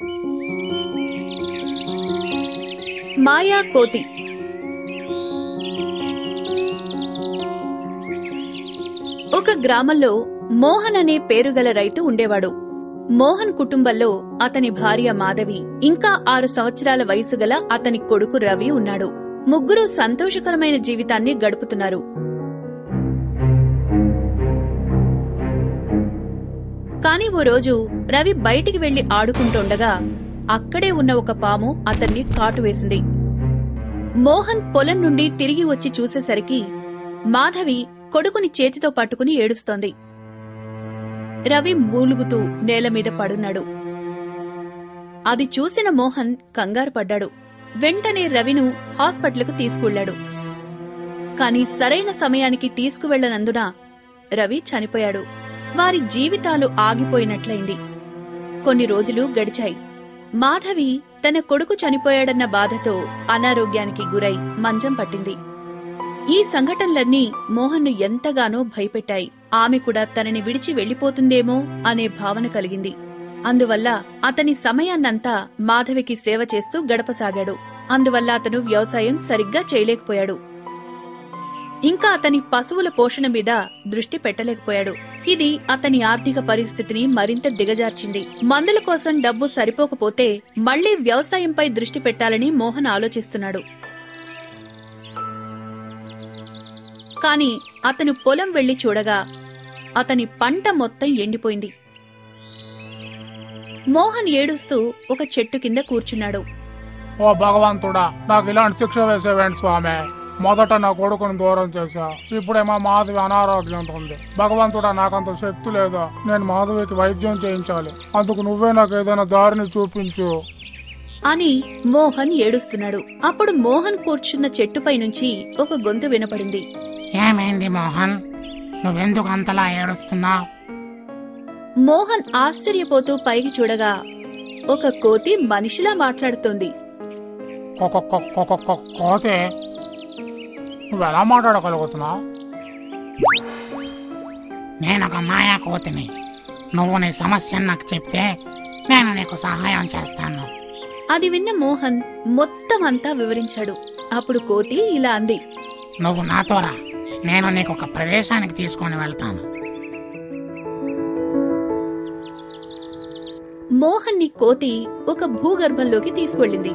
మాయా కోతి ఒక గ్రామంలో మోహన్ అనే పేరుగల రైతు ఉండేవాడు మోహన్ కుటుంబంలో అతని భార్య మాధవి ఇంకా ఆరు సంవత్సరాల వయసు గల అతని కొడుకు రవి ఉన్నాడు ముగ్గురు సంతోషకరమైన జీవితాన్ని గడుపుతున్నారు కాని ఓ రోజు రవి బయటికి వెళ్లి ఆడుకుంటుండగా అక్కడే ఉన్న ఒక పాము అతన్ని కాటువేసింది మోహన్ పొలం నుండి తిరిగి వచ్చి చూసేసరికి మాధవి కొడుకుని చేతితో పట్టుకుని ఏడుస్తోంది రవి మూలుగుతూ నేల మీద పడున్నాడు అది చూసిన మోహన్ కంగారు పడ్డాడు వెంటనే రవిను హాస్పిటల్కు తీసుకువెళ్లాడు కాని సరైన సమయానికి తీసుకువెళ్లనందున రవి చనిపోయాడు వారి జీవితాలు ఆగిపోయినట్లయింది కొన్ని రోజులు గడిచాయి మాధవి తన కొడుకు చనిపోయాడన్న బాధతో అనారోగ్యానికి గురై మంచం పట్టింది ఈ సంఘటనలన్నీ మోహన్ను ఎంతగానో భయపెట్టాయి ఆమె కూడా తనని విడిచి వెళ్లిపోతుందేమో అనే భావన కలిగింది అందువల్ల అతని సమయాన్నంతా మాధవికి సేవ చేస్తూ గడపసాగాడు అందువల్ల అతను వ్యవసాయం సరిగ్గా చేయలేకపోయాడు ఇంకా అతని పశువుల పోషణ మీద దృష్టి పెట్టలేకపోయాడు ఇది అతని ఆర్థిక పరిస్థితిని మరింత దిగజార్చింది మందుల కోసం డబ్బు సరిపోకపోతే మళ్లీ వ్యవసాయంపై దృష్టి పెట్టాలని మోహన్ ఆలోచిస్తున్నాడు కాని అతను పొలం వెళ్లి చూడగా అతని పంట మొత్తం ఎండిపోయింది మోహన్ ఏడుస్తూ ఒక చెట్టు కింద కూర్చున్నాడు ఓ భగవంతుడా నాకు ఇలాంటి శిక్ష వేసేవేంటి స్వామి మొదట నా కొడుకుని దూరం చేశా ఇప్పుడేమో మాధవి అనారోగ్యంతో ఉంది భగవంతుడా నాకంత శక్తి లేదా నేను మాధవికి వైద్యం చేయించాలి అందుకు నువ్వే నాకు ఏదైనా దారిని చూపించు అని మోహన్ ఏడుస్తున్నాడు అప్పుడు మోహన్ కూర్చున్న చెట్టుపై నుంచి ఒక గొంతు వినపడింది ఏమైంది మోహన్ నువ్వెందుకు అంతలా ఏడుస్తున్నావు మోహన్ ఆశ్చర్యపోతూ పైకి చూడగా ఒక కోతి మనిషిలా మాట్లాడుతోంది కొక కొ- కొ- కొ- కొ- కోతే నువ్వు ఎలా మాట్లాడగలుగుతున్నావు నేనొక మాయా కోతిని నువ్వు నీ సమస్యను నాకు చెప్తే నేను నీకు సహాయం చేస్తాను అది విన్న మోహన్ మొత్తం అంతా వివరించాడు అప్పుడు కోతి ఇలా అంది నువ్వు నాతో రా నేను నీకు ఒక ప్రదేశానికి తీసుకొని వెళ్తాను మోహన్ ని కోతి ఒక భూగర్భంలోకి తీసుకెళ్ళింది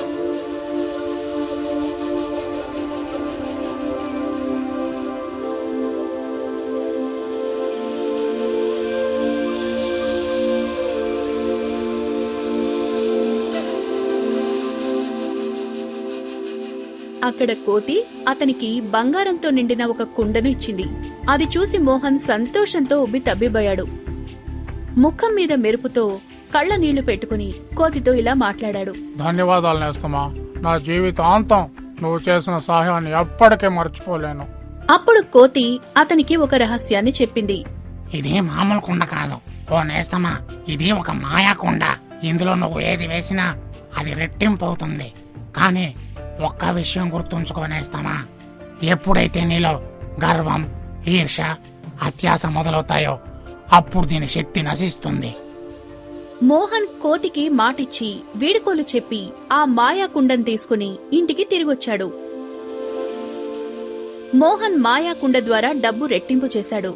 అక్కడ కోతి అతనికి బంగారంతో నిండిన ఒక కుండను ఇచ్చింది అది చూసి మోహన్ సంతోషంతో ఉబ్బి తబ్బిబోయాడు ముఖం మీద మెరుపుతో కళ్ళ నీళ్లు పెట్టుకుని కోతితో ఇలా మాట్లాడాడు ధన్యవాదాలు నేస్తమా నా జీవితాంతం నువ్వు చేసిన సహాయాన్ని ఎప్పటికీ మర్చిపోలేను అప్పుడు కోతి అతనికి ఒక రహస్యాన్ని చెప్పింది ఇది మామూలు కుండ కాదు ఓ నేస్తమా ఇది ఒక మాయా కుండ ఇందులో నువ్వు ఏది వేసినా అది రెట్టింపు అవుతుంది కానీ ఒక్క విషయం గుర్తుంచుకో నేస్తమా ఎప్పుడైతే నీలో గర్వం ఈర్ష అత్యాస మొదలవుతాయో అప్పుడు దీని శక్తి నశిస్తుంది మోహన్ కోతికి మాటిచ్చి వీడుకోలు చెప్పి ఆ మాయా కుండం తీసుకుని ఇంటికి తిరిగొచ్చాడు మోహన్ మాయా కుండ ద్వారా డబ్బు రెట్టింపు చేశాడు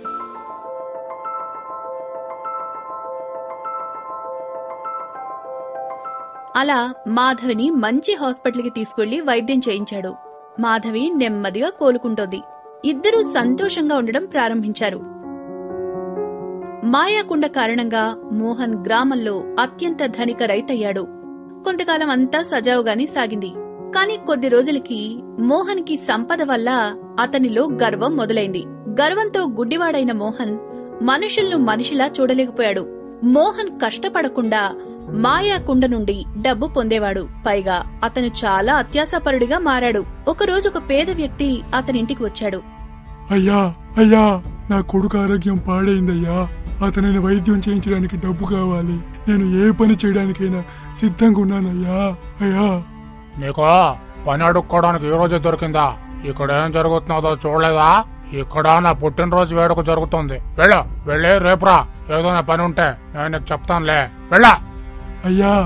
అలా మాధవిని మంచి హాస్పిటల్కి తీసుకెళ్లి వైద్యం చేయించాడు మాధవి నెమ్మదిగా కోలుకుంటోంది ఇద్దరూ సంతోషంగా ఉండడం ప్రారంభించారు మాయాకుండ కారణంగా మోహన్ గ్రామంలో అత్యంత ధనిక రైతయ్యాడు కొంతకాలం అంతా సజావుగానే సాగింది కాని కొద్ది రోజులకి మోహన్ కి సంపద వల్ల అతనిలో గర్వం మొదలైంది గర్వంతో గుడ్డివాడైన మోహన్ మనుషులను మనిషిలా చూడలేకపోయాడు మోహన్ కష్టపడకుండా మాయాకుండ నుండి డబ్బు పొందేవాడు పైగా అతను చాలా అత్యాసపరుడిగా మారాడు ఒకరోజు ఒక పేద వ్యక్తి అతనింటికి వచ్చాడు అయ్యా అయ్యా నా కొడుకు ఆరోగ్యం పాడైందయ్యా అతనిని వైద్యం చేయించడానికి డబ్బు కావాలి నేను ఏ పని చేయడానికైనా సిద్ధంగా ఉన్నానయ్యా అయ్యా నీకు పని అడుక్కోవడానికి ఈ రోజే దొరికిందా ఇక్కడ ఏం జరుగుతున్నదో చూడలేదా ఇక్కడ నా పుట్టినరోజు వేడుక జరుగుతుంది వెళ్ళు వెళ్ళి రేపురా ఏదైనా పని ఉంటే నేను నీకు చెప్తానులే వెళ్ళా అయ్యా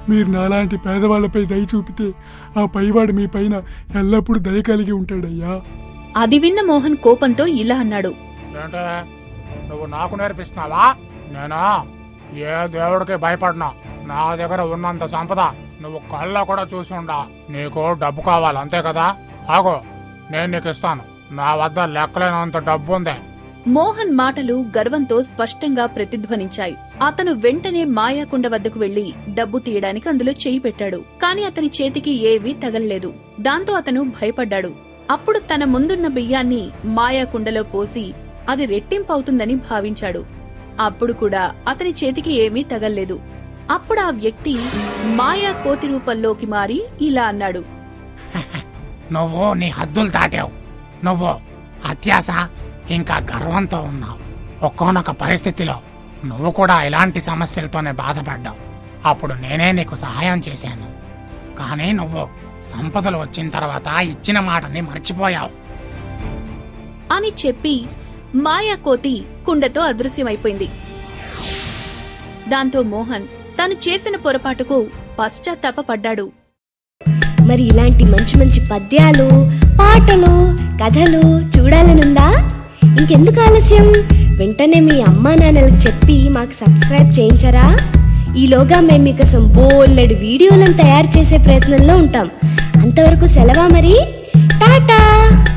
మీరు నాలాంటి పేదవాళ్లపై దయ చూపితే ఆ పైవాడు మీ పైన ఎల్లప్పుడూ దయ కలిగి ఉంటాడయ్యా అది విన్న మోహన్ కోపంతో ఇలా అన్నాడు ఏంటే నువ్వు నాకు నేర్పిస్తున్నావా నేను ఏ దేవుడికి భయపడినా నా దగ్గర ఉన్నంత సంపద నువ్వు కళ్ళ కూడా చూసి ఉండా నీకు డబ్బు కావాలి అంతే కదా ఆగో నేను నీకు ఇస్తాను నా వద్ద లెక్కలేనంత డబ్బు ఉంది మోహన్ మాటలు గర్వంతో స్పష్టంగా ప్రతిధ్వనించాయి అతను వెంటనే మాయాకుండ వద్దకు వెళ్లి డబ్బు తీయడానికి అందులో చేయి పెట్టాడు కాని అతని చేతికి ఏవీ తగలలేదు దాంతో అతను భయపడ్డాడు అప్పుడు తన ముందున్న బియ్యాన్ని మాయాకుండలో పోసి అది రెట్టింపవుతుందని భావించాడు అప్పుడు కూడా అతని చేతికి ఏమీ తగల్లేదు అప్పుడు ఆ వ్యక్తి మాయా కోతి రూపంలోకి మారి ఇలా అన్నాడు నువ్వు నీ హద్దులు దాటావు నువ్వు అత్యాస ఇంకా గర్వంతో ఉన్నావు ఒక్కోనొక పరిస్థితిలో నువ్వు కూడా ఇలాంటి సమస్యలతోనే బాధపడ్డావు అప్పుడు నేనే నీకు సహాయం చేశాను కానీ నువ్వు సంపదలు వచ్చిన తర్వాత ఇచ్చిన మాటని మర్చిపోయావు అని చెప్పి మాయా కోతి కుండతో అదృశ్యమైపోయింది దాంతో మోహన్ తను చేసిన పొరపాటుకు పశ్చాత్తాపపడ్డాడు మరి ఇలాంటి మంచి మంచి పద్యాలు పాటలు కథలు చూడాలనుందా ఇంకెందుకు ఆలస్యం వెంటనే మీ అమ్మా నాన్నలకు చెప్పి మాకు సబ్స్క్రైబ్ చేయించరా ఈలోగా మేము మీకోసం బోల్లెడు వీడియోలను తయారు చేసే ప్రయత్నంలో ఉంటాం అంతవరకు సెలవా మరి టాటా